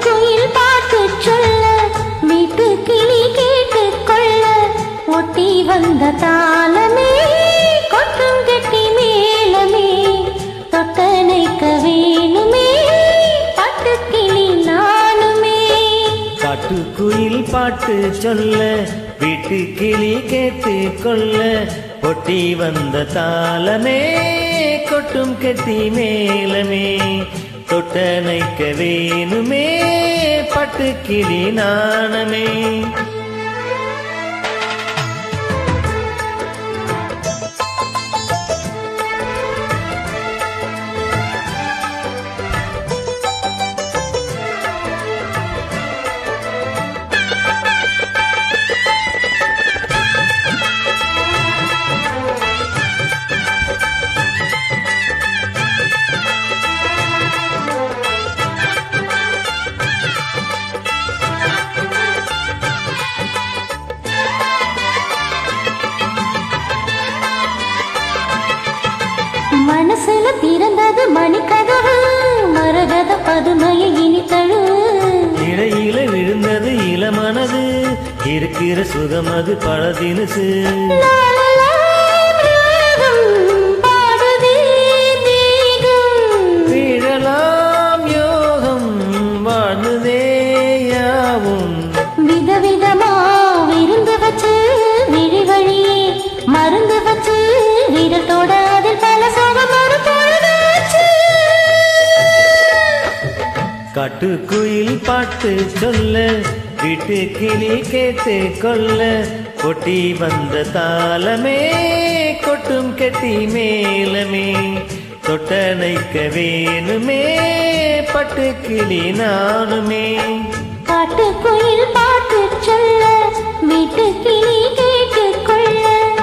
காட்டுக்குயில் பாட்டு சொல்ல வீட்டு கிளி கேட்டு கொள்ள ஒட்டி வந்த தாளமே கொட்டும் கெட்டி மேலமே தொட்டனைக்க வேணுமே பட்டுக்கிளி நானுமே காட்டுக்குயில் பாட்டு சொல்ல வீட்டு கிளி கேட்டு கொள்ள ஒட்டி வந்த தாளமே கொட்டும் கெட்டி மேலமே தொட்டனைக்க வேணுமே பட்டு கிளி நாணமே மனசுல பிறந்தது மணிக்கதவு மரகத பதுமையை இனி தழுவு இடையில விழுந்தது இளமனது இருக்கிற சுகம் அது பழதினுசு பாடுதே தேகம் விழலாம் யோகம் வாழ்ந்ததேயாவும் விதவிதமா விருந்து வச்சு விழி வழியே மருந்து வச்சு விரல் தொட அதில் பல சோகம் ஒரு பொழுதாச்சு காட்டுக்குயில் பாட்டு சொல்ல வீட்டு கிளி கேட்டு கொள்ள கொட்டி வந்த தாளமே கொட்டும் கெட்டி மேலமே தொட்டனைக்க வேணுமே பட்டு கிளி நானுமே காட்டுக்குயில் பாட்டு சொல்ல வீட்டு கிளி கேட்டு கொள்ள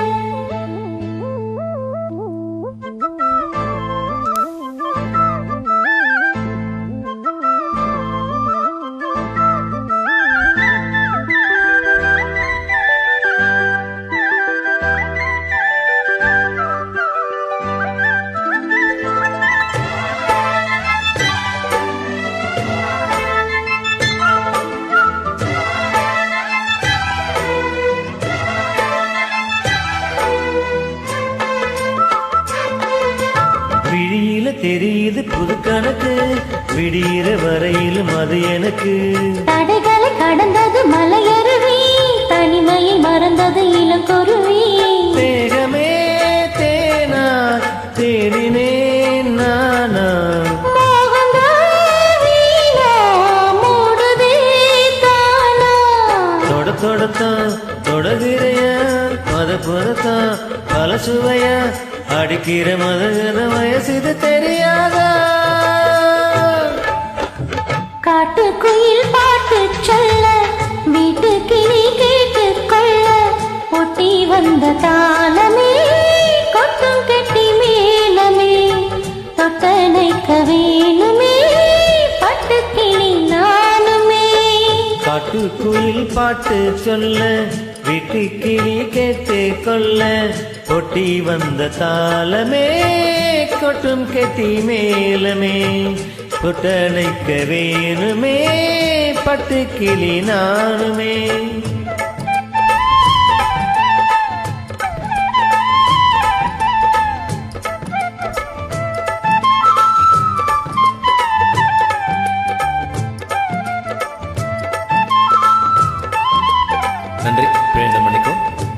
விழியில தெரியுது புது கணக்கு விடியிற வரையிலும் அது எனக்கு தடைகளை கடந்தது மலையருவி தனிமையை மறந்தது இளங்குருவி தேகமே தேனா தேடினேன் நானா மோகந்தான் வீணா மூடுதே தானா. தொட தொடத்தான் தொடகிறையா மத புறத்தான் பல சுவையா அடிக்கிற மதகத வயசுது தெரியாதா காட்டுக்குயில் பாட்டு சொல்ல வீட்டு கிளி கேட்டு கொள்ள ஒட்டி வந்த தாளமே கொட்டும் கெட்டி மேலமே தொட்டனைக்க வேணுமே பட்டு கிளி நானுமே காட்டுக்குயில் பாட்டு சொல்ல வீட்டு கிளி கேட்டு கொள்ள ஒட்டி வந்த தாளமே கொட்டும் கெட்டி மேலமே கொட்டனைக்க வேணுமே பட்டு கிளி நானுமே நன்றி பிரேந்த மணிக்கும்